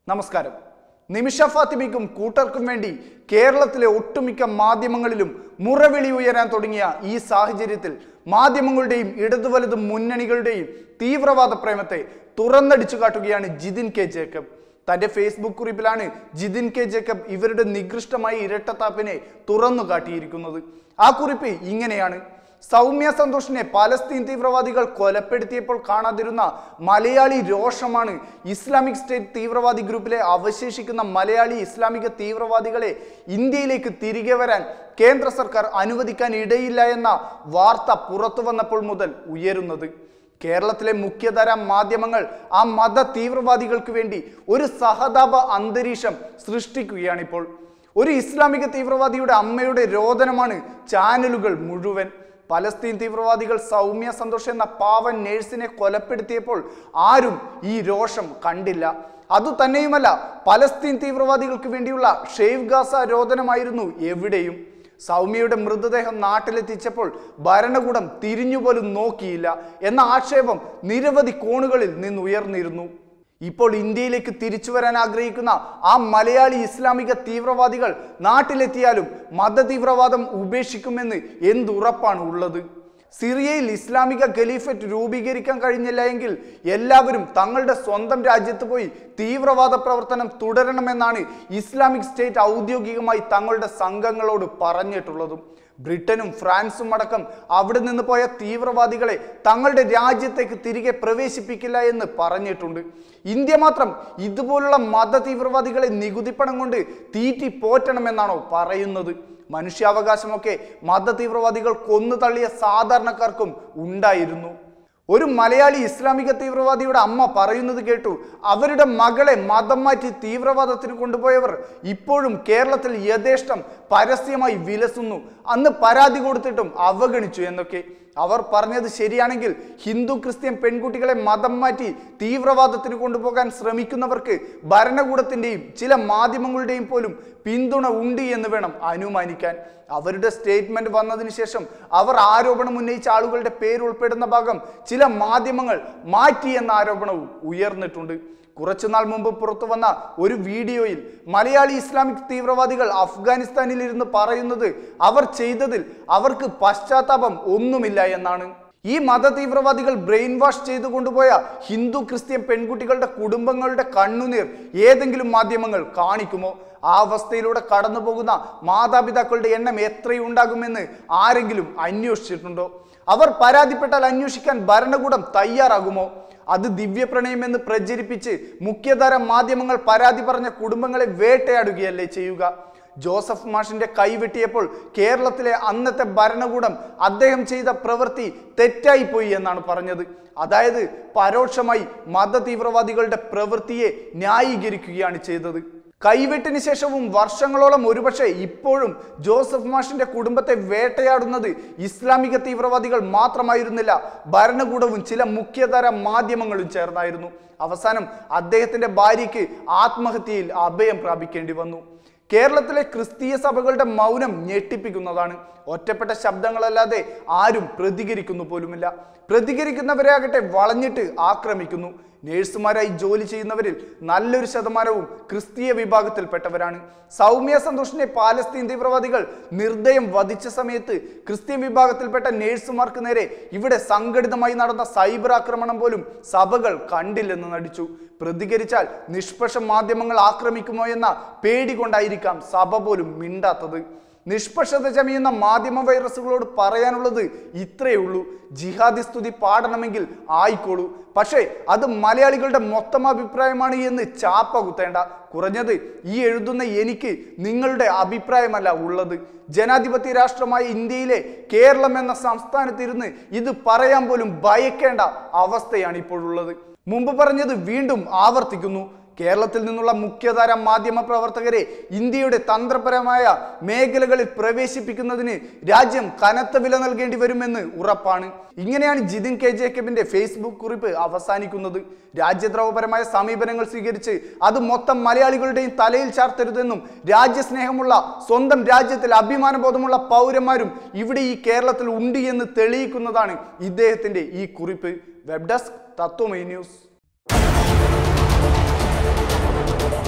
നമസ്കാരം നിമിഷ ഫാത്തിമയ്ക്കും കൂട്ടർക്കും വേണ്ടി കേരളത്തിലെ ഒട്ടുമിക്ക മാധ്യമങ്ങളിലും മുറവിളി ഉയരാൻ തുടങ്ങിയ ഈ സാഹചര്യത്തിൽ മാധ്യമങ്ങളുടെയും ഇടതു വലതു മുന്നണികളുടെയും തീവ്രവാദ പ്രേമത്തെ തുറന്നടിച്ചു കാട്ടുകയാണ് ജിതിൻ കെ ജേക്കബ് തന്റെ ഫേസ്ബുക്ക് കുറിപ്പിലാണ് ജിതിൻ കെ ജേക്കബ് ഇവരുടെ നികൃഷ്ടമായ ഇരട്ടത്താപ്പിനെ തുറന്നു കാട്ടിയിരിക്കുന്നത് ആ കുറിപ്പ് ഇങ്ങനെയാണ് സൗമ്യ സന്തോഷിനെ പാലസ്തീൻ തീവ്രവാദികൾ കൊലപ്പെടുത്തിയപ്പോൾ കാണാതിരുന്ന മലയാളി രോഷമാണ് ഇസ്ലാമിക് സ്റ്റേറ്റ് തീവ്രവാദി ഗ്രൂപ്പിലെ അവശേഷിക്കുന്ന മലയാളി ഇസ്ലാമിക തീവ്രവാദികളെ ഇന്ത്യയിലേക്ക് തിരികെ വരാൻ കേന്ദ്ര സർക്കാർ അനുവദിക്കാൻ ഇടയില്ല എന്ന വാർത്ത പുറത്തു വന്നപ്പോൾ മുതൽ ഉയരുന്നത് കേരളത്തിലെ മുഖ്യധാര മാധ്യമങ്ങൾ ആ മത തീവ്രവാദികൾക്ക് വേണ്ടി ഒരു സഹതാപ അന്തരീക്ഷം സൃഷ്ടിക്കുകയാണിപ്പോൾ ഒരു ഇസ്ലാമിക തീവ്രവാദിയുടെ അമ്മയുടെ രോദനമാണ് ചാനലുകൾ മുഴുവൻ പലസ്തീൻ തീവ്രവാദികൾ സൗമ്യ സന്തോഷ് എന്ന പാവൻ നേഴ്സിനെ കൊലപ്പെടുത്തിയപ്പോൾ ആരും ഈ രോഷം കണ്ടില്ല അതുതന്നെയുമല്ല പലസ്തീൻ തീവ്രവാദികൾക്ക് വേണ്ടിയുള്ള ഷെയ്ഫ് ഗാസ രോദനമായിരുന്നു എവിടെയും സൗമ്യയുടെ മൃതദേഹം നാട്ടിലെത്തിച്ചപ്പോൾ ഭരണകൂടം തിരിഞ്ഞുപോലും നോക്കിയില്ല എന്ന ആക്ഷേപം നിരവധി കോണുകളിൽ നിന്ന് ഉയർന്നിരുന്നു ഇപ്പോൾ ഇന്ത്യയിലേക്ക് തിരിച്ചു വരാൻ ആഗ്രഹിക്കുന്ന ആ മലയാളി ഇസ്ലാമിക തീവ്രവാദികൾ നാട്ടിലെത്തിയാലും മതതീവ്രവാദം ഉപേക്ഷിക്കുമെന്ന് എന്തുറപ്പാണ് ഉള്ളത് സിറിയയിൽ ഇസ്ലാമിക ഖലീഫറ്റ് രൂപീകരിക്കാൻ കഴിഞ്ഞില്ല എങ്കിൽ എല്ലാവരും തങ്ങളുടെ സ്വന്തം രാജ്യത്ത് പോയി തീവ്രവാദ പ്രവർത്തനം തുടരണമെന്നാണ് ഇസ്ലാമിക് സ്റ്റേറ്റ് ഔദ്യോഗികമായി തങ്ങളുടെ സംഘങ്ങളോട് പറഞ്ഞിട്ടുള്ളതും ബ്രിട്ടനും ഫ്രാൻസും അടക്കം അവിടെ നിന്ന് പോയ തീവ്രവാദികളെ തങ്ങളുടെ രാജ്യത്തേക്ക് തിരികെ പ്രവേശിപ്പിക്കില്ല എന്ന് പറഞ്ഞിട്ടുണ്ട് ഇന്ത്യ മാത്രം ഇതുപോലുള്ള മത തീവ്രവാദികളെ നികുതിപ്പണം കൊണ്ട് തീറ്റി പോറ്റണമെന്നാണോ പറയുന്നത് മനുഷ്യാവകാശമൊക്കെ മത തീവ്രവാദികൾ കൊന്നു തള്ളിയ സാധാരണക്കാർക്കും ഉണ്ടായിരുന്നു ഒരു മലയാളി ഇസ്ലാമിക തീവ്രവാദിയുടെ അമ്മ പറയുന്നത് കേട്ടു അവരുടെ മകളെ മതം മാറ്റി തീവ്രവാദത്തിന് കൊണ്ടുപോയവർ ഇപ്പോഴും കേരളത്തിൽ യഥേഷ്ടം പരസ്യമായി വിലസുന്നു അന്ന് പരാതി കൊടുത്തിട്ടും അവഗണിച്ചു എന്നൊക്കെ അവർ പറഞ്ഞത് ശരിയാണെങ്കിൽ ഹിന്ദു ക്രിസ്ത്യൻ പെൺകുട്ടികളെ മതം മാറ്റി തീവ്രവാദത്തിന് കൊണ്ടുപോകാൻ ശ്രമിക്കുന്നവർക്ക് ഭരണകൂടത്തിന്റെയും ചില മാധ്യമങ്ങളുടെയും പോലും പിന്തുണ ഉണ്ട് എന്ന് വേണം അനുമാനിക്കാൻ അവരുടെ സ്റ്റേറ്റ്മെന്റ് വന്നതിന് ശേഷം അവർ ആരോപണം ഉന്നയിച്ച ആളുകളുടെ പേര് ഉൾപ്പെടുന്ന ഭാഗം ചില മാധ്യമങ്ങൾ മാറ്റി എന്ന ആരോപണവും ഉയർന്നിട്ടുണ്ട് കുറച്ചുനാൾ മുമ്പ് പുറത്തു വന്ന ഒരു വീഡിയോയിൽ മലയാളി ഇസ്ലാമിക് തീവ്രവാദികൾ അഫ്ഗാനിസ്ഥാനിൽ ഇരുന്ന് പറയുന്നത് അവർ ചെയ്തതിൽ അവർക്ക് പശ്ചാത്താപം ഒന്നുമില്ല എന്നാണ് ഈ മത തീവ്രവാദികൾ ബ്രെയിൻ വാഷ് ചെയ്തു കൊണ്ടുപോയ ഹിന്ദു ക്രിസ്ത്യൻ പെൺകുട്ടികളുടെ കുടുംബങ്ങളുടെ കണ്ണുനീർ ഏതെങ്കിലും മാധ്യമങ്ങൾ കാണിക്കുമോ ആ അവസ്ഥയിലൂടെ കടന്നു പോകുന്ന മാതാപിതാക്കളുടെ എണ്ണം എത്രയുണ്ടാകുമെന്ന് ആരെങ്കിലും അന്വേഷിച്ചിട്ടുണ്ടോ അവർ പരാതിപ്പെട്ടാൽ അന്വേഷിക്കാൻ ഭരണകൂടം തയ്യാറാകുമോ അത് ദിവ്യപ്രണയം എന്ന് പ്രചരിപ്പിച്ച് മുഖ്യധാര മാധ്യമങ്ങൾ പരാതി പറഞ്ഞ കുടുംബങ്ങളെ വേട്ടയാടുകയല്ലേ ചെയ്യുക ജോസഫ് മാഷിന്റെ കൈവെട്ടിയപ്പോൾ കേരളത്തിലെ അന്നത്തെ ഭരണകൂടം അദ്ദേഹം ചെയ്ത പ്രവൃത്തി തെറ്റായിപ്പോയി എന്നാണ് പറഞ്ഞത് അതായത് പരോക്ഷമായി മത തീവ്രവാദികളുടെ പ്രവൃത്തിയെ ന്യായീകരിക്കുകയാണ് ചെയ്തത് കൈവെട്ടിന് ശേഷവും വർഷങ്ങളോളം ഒരുപക്ഷെ ഇപ്പോഴും ജോസഫ് മാഷിന്റെ കുടുംബത്തെ വേട്ടയാടുന്നത് ഇസ്ലാമിക തീവ്രവാദികൾ മാത്രമായിരുന്നില്ല ഭരണകൂടവും ചില മുഖ്യധാര മാധ്യമങ്ങളും ചേർന്നായിരുന്നു അവസാനം അദ്ദേഹത്തിന്റെ ഭാര്യയ്ക്ക് ആത്മഹത്യയിൽ അഭയം പ്രാപിക്കേണ്ടി വന്നു കേരളത്തിലെ ക്രിസ്തീയ സഭകളുടെ മൗനം ഞെട്ടിപ്പിക്കുന്നതാണ് ഒറ്റപ്പെട്ട ശബ്ദങ്ങളല്ലാതെ ആരും പ്രതികരിക്കുന്നു പോലുമില്ല പ്രതികരിക്കുന്നവരെ ആകട്ടെ വളഞ്ഞിട്ട് ആക്രമിക്കുന്നു നേഴ്സുമാരായി ജോലി ചെയ്യുന്നവരിൽ നല്ലൊരു ശതമാനവും ക്രിസ്തീയ വിഭാഗത്തിൽപ്പെട്ടവരാണ് സൗമ്യ സന്തോഷിനെ പാലസ്തീൻ തീവ്രവാദികൾ നിർദ്ദയം വധിച്ച സമയത്ത് ക്രിസ്ത്യൻ വിഭാഗത്തിൽപ്പെട്ട നേഴ്സുമാർക്ക് നേരെ ഇവിടെ സംഘടിതമായി നടന്ന സൈബർ ആക്രമണം പോലും സഭകൾ കണ്ടില്ലെന്ന് നടിച്ചു പ്രതികരിച്ചാൽ നിഷ്പക്ഷ മാധ്യമങ്ങൾ ആക്രമിക്കുമോ എന്ന പേടി കൊണ്ടായിരിക്കാം സഭ പോലും മിണ്ടാത്തത് നിഷ്പക്ഷത ചമയുന്ന മാധ്യമ വൈറസുകളോട് പറയാനുള്ളത് ഇത്രയേ ഉള്ളൂ ജിഹാദി സ്തുതി പാടണമെങ്കിൽ ആയിക്കോളൂ പക്ഷേ അത് മലയാളികളുടെ മൊത്തം അഭിപ്രായമാണ് എന്ന് ചാപ്പ കുത്തേണ്ട കുറഞ്ഞത് ഈ എഴുതുന്ന എനിക്ക് നിങ്ങളുടെ അഭിപ്രായമല്ല ഉള്ളത് ജനാധിപത്യ രാഷ്ട്രമായ ഇന്ത്യയിലെ കേരളം എന്ന സംസ്ഥാനത്തിരുന്ന് ഇത് പറയാൻ പോലും ഭയക്കേണ്ട അവസ്ഥയാണ് ഇപ്പോഴുള്ളത് മുമ്പ് പറഞ്ഞത് വീണ്ടും ആവർത്തിക്കുന്നു കേരളത്തിൽ നിന്നുള്ള മുഖ്യധാര മാധ്യമ പ്രവർത്തകരെ ഇന്ത്യയുടെ തന്ത്രപരമായ മേഖലകളിൽ പ്രവേശിപ്പിക്കുന്നതിന് രാജ്യം കനത്ത വില നൽകേണ്ടി വരുമെന്ന് ഉറപ്പാണ് ഇങ്ങനെയാണ് ജിതിൻ കെ ജേക്കബിന്റെ ഫേസ്ബുക്ക് കുറിപ്പ് അവസാനിക്കുന്നത് രാജ്യദ്രോഹപരമായ സമീപനങ്ങൾ സ്വീകരിച്ച് അത് മൊത്തം മലയാളികളുടെയും തലയിൽ ചാർത്തരുതെന്നും രാജ്യസ്നേഹമുള്ള സ്വന്തം രാജ്യത്തിൽ അഭിമാനബോധമുള്ള പൗരന്മാരും ഇവിടെ ഈ കേരളത്തിൽ ഉണ്ട് എന്ന് തെളിയിക്കുന്നതാണ് ഇദ്ദേഹത്തിന്റെ ഈ കുറിപ്പ് web desk Tatwamayi news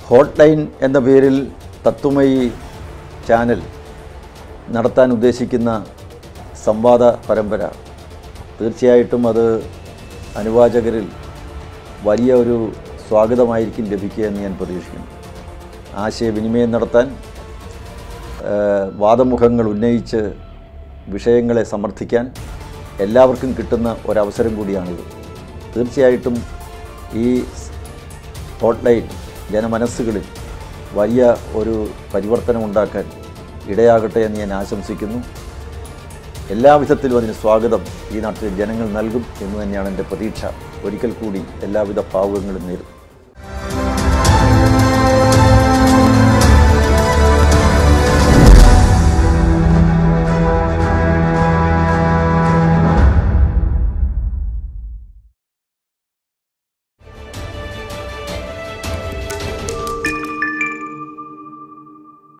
hot line എന്ന പേരിൽ തത്വമയി ചാനൽ നടത്താൻ ഉദ്ദേശിക്കുന്ന സംവാദ പരമ്പര തീർച്ചയായിട്ടും അത് അനുവാചകരിൽ വലിയ ഒരു സ്വാഗതമായിരിക്കും ലഭിക്കുക എന്ന് ഞാൻ പ്രതീക്ഷിക്കുന്നു ആശയവിനിമയം നടത്താൻ ഏഹ്, വാദമുഖങ്ങൾ ഉന്നയിച്ച് വിഷയങ്ങളെ സമർത്ഥിക്കാൻ എല്ലാവർക്കും കിട്ടുന്ന ഒരവസരം കൂടിയാണിത് തീർച്ചയായിട്ടും ഈ ഹോട്ട്ലൈൻ ജനമനസ്സുകളിൽ വലിയ ഒരു പരിവർത്തനം ഉണ്ടാക്കാൻ ഇടയാകട്ടെ എന്ന് ഞാൻ ആശംസിക്കുന്നു എല്ലാവിധത്തിലും അതിന് സ്വാഗതം ഈ നാട്ടിലെ ജനങ്ങൾ നൽകും എന്ന് തന്നെയാണ് എൻ്റെ പ്രതീക്ഷ ഒരിക്കൽ കൂടി എല്ലാവിധ ഭാവുകങ്ങളും നേരും